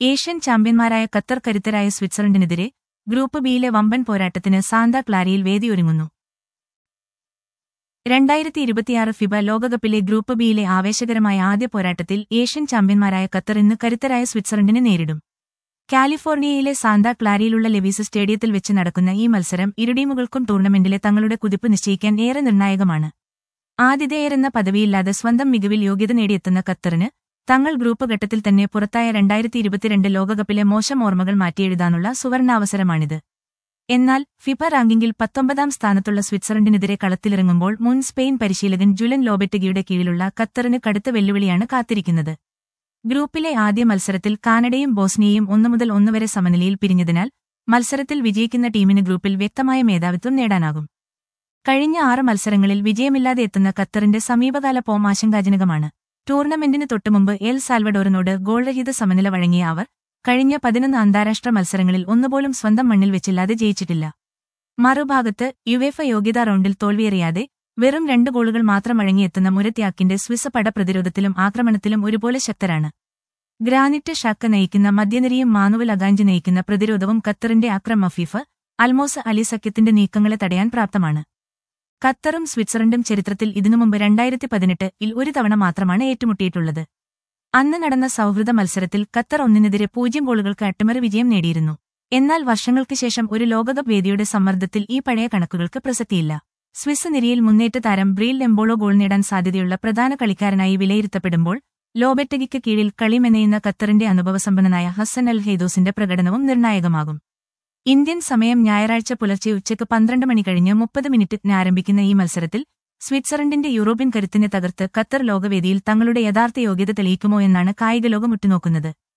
Asian ചാമ്പ്യന്മാരായ Qatar കരുത്തരായ സ്വിറ്റ്സർലൻഡിനെതിരെ group ബിയിലെ വമ്പൻ പോരാട്ടത്തിന് സാന്താ ക്ലാരയിൽ വേദിയൊരുങ്ങുന്നു രണ്ടായിരത്തി ഇരുപത്തിയാറ് ഫിബ ലോകകപ്പിലെ ഗ്രൂപ്പ് ബിയിലെ ആവേശകരമായ ആദ്യ പോരാട്ടത്തിൽ ഏഷ്യൻ ചാമ്പ്യന്മാരായ ഖത്തർ ഇന്ന് കരുത്തരായ സ്വിറ്റ്സർലൻഡിനെ നേരിടും കാലിഫോർണിയയിലെ സാന്താ ക്ലാരിയിലുള്ള ലെവീസ് സ്റ്റേഡിയത്തിൽ വെച്ച് നടക്കുന്ന ഈ മത്സരം ഇരു ടീമുകൾക്കും ടൂർണമെന്റിലെ തങ്ങളുടെ കുതിപ്പ് നിശ്ചയിക്കാൻ ഏറെ നിർണായകമാണ് ആതിഥേയരെന്ന പദവിയില്ലാതെ സ്വന്തം മികവിൽ യോഗ്യത നേടിയെത്തുന്ന ഖത്തറിന് തങ്ങൾ ഗ്രൂപ്പ് ഘട്ടത്തിൽ തന്നെ പുറത്തായ രണ്ടായിരത്തി ഇരുപത്തിരണ്ട് ലോകകപ്പിലെ മോശം ഓർമ്മകൾ മാറ്റിയെഴുതാനുള്ള സുവർണാവസരമാണിത് എന്നാൽ ഫിഫ റാങ്കിങ്ങിൽ പത്തൊമ്പതാം സ്ഥാനത്തുള്ള സ്വിറ്റ്സർലൻഡിനെതിരെ കളത്തിലിറങ്ങുമ്പോൾ മുൻ സ്പെയിൻ പരിശീലകൻ ജുലൻ ലോബെറ്റഗിയുടെ കീഴിലുള്ള ഖത്തറിന് കടുത്ത വെല്ലുവിളിയാണ് കാത്തിരിക്കുന്നത് ഗ്രൂപ്പിലെ ആദ്യ മത്സരത്തിൽ കാനഡയും ബോസ്നിയയും ഒന്നു മുതൽ ഒന്ന് വരെ സമനിലയിൽ പിരിഞ്ഞതിനാൽ മത്സരത്തിൽ വിജയിക്കുന്ന ടീമിന് ഗ്രൂപ്പിൽ വ്യക്തമായ മേധാവിത്വം നേടാനാകും കഴിഞ്ഞ ആറ് മത്സരങ്ങളിൽ വിജയമില്ലാതെ എത്തുന്ന ഖത്തറിന്റെ സമീപകാല പോം ആശങ്കാജനകമാണ് ടൂർണമെന്റിന് തൊട്ടുമുമ്പ് എൽ സാൽവഡോറിനോട് ഗോൾരഹിത സമനില വഴങ്ങിയ അവർ കഴിഞ്ഞ പതിനൊന്ന് അന്താരാഷ്ട്ര മത്സരങ്ങളിൽ ഒന്നുപോലും സ്വന്തം മണ്ണിൽ വെച്ചില്ലാതെ ജയിച്ചിട്ടില്ല മറുഭാഗത്ത് യുവേഫ യോഗ്യതാ റൗണ്ടിൽ തോൽവിയറിയാതെ വെറും രണ്ട് ഗോളുകൾ മാത്രം വഴങ്ങിയെത്തുന്ന മുരത്യാക്കിന്റെ സ്വിസ് പട പ്രതിരോധത്തിലും ആക്രമണത്തിലും ഒരുപോലെ ശക്തരാണ് ഗ്രാനിറ്റ് ഷാക്ക നയിക്കുന്ന മധ്യനിരയും മാനുവൽ അഗാഞ്ചി നയിക്കുന്ന പ്രതിരോധവും ഖത്തറിന്റെ അക്രം മഫീഫ് അൽമോസ് അലി സഖ്യത്തിന്റെ നീക്കങ്ങളെ തടയാൻ പ്രാപ്തമാണ് ഖത്തറും സ്വിറ്റ്സർലൻഡും ചരിത്രത്തിൽ ഇതിനുമുമ്പ് രണ്ടായിരത്തി പതിനെട്ട് ഇൽ ഒരു തവണ മാത്രമാണ് ഏറ്റുമുട്ടിയിട്ടുള്ളത് അന്ന് നടന്ന സൗഹൃദ മത്സരത്തിൽ ഖത്തർ ഒന്നിനെതിരെ പൂജ്യം ഗോളുകൾക്ക് അട്ടിമറി വിജയം നേടിയിരുന്നു എന്നാൽ വർഷങ്ങൾക്ക് ശേഷം ഒരു ലോകകപ്പ് വേദിയുടെ സമ്മർദ്ദത്തിൽ ഈ പഴയ കണക്കുകൾക്ക് പ്രസക്തിയില്ല സ്വിസ് നിരയിൽ മുന്നേറ്റ താരം ബ്രീൽ ലെംബോളോ ഗോൾ നേടാൻ സാധ്യതയുള്ള പ്രധാന കളിക്കാരനായി വിലയിരുത്തപ്പെടുമ്പോൾ ലോബെറ്റഗിക്ക് കീഴിൽ കളിമെനയുന്ന ഖത്തറിന്റെ അനുഭവസമ്പന്നനായ ഹസൻ അൽ ഹെയ്ദോസിന്റെ പ്രകടനവും നിർണായകമാകും ഇന്ത്യൻ സമയം ഞായറാഴ്ച പുലർച്ചെ ഉച്ചയ്ക്ക് പന്ത്രണ്ട് മണി കഴിഞ്ഞ് മുപ്പത് മിനിറ്റിന് ആരംഭിക്കുന്ന ഈ മത്സരത്തിൽ സ്വിറ്റ്സർലൻഡിന്റെ യൂറോപ്യൻ കരുത്തിനെ തകർത്ത് ഖത്തർ ലോകവേദിയിൽ തങ്ങളുടെ യഥാർത്ഥ യോഗ്യത തെളിയിക്കുമോ എന്നാണ് കായിക ലോകം ഉറ്റുനോക്കുന്നത്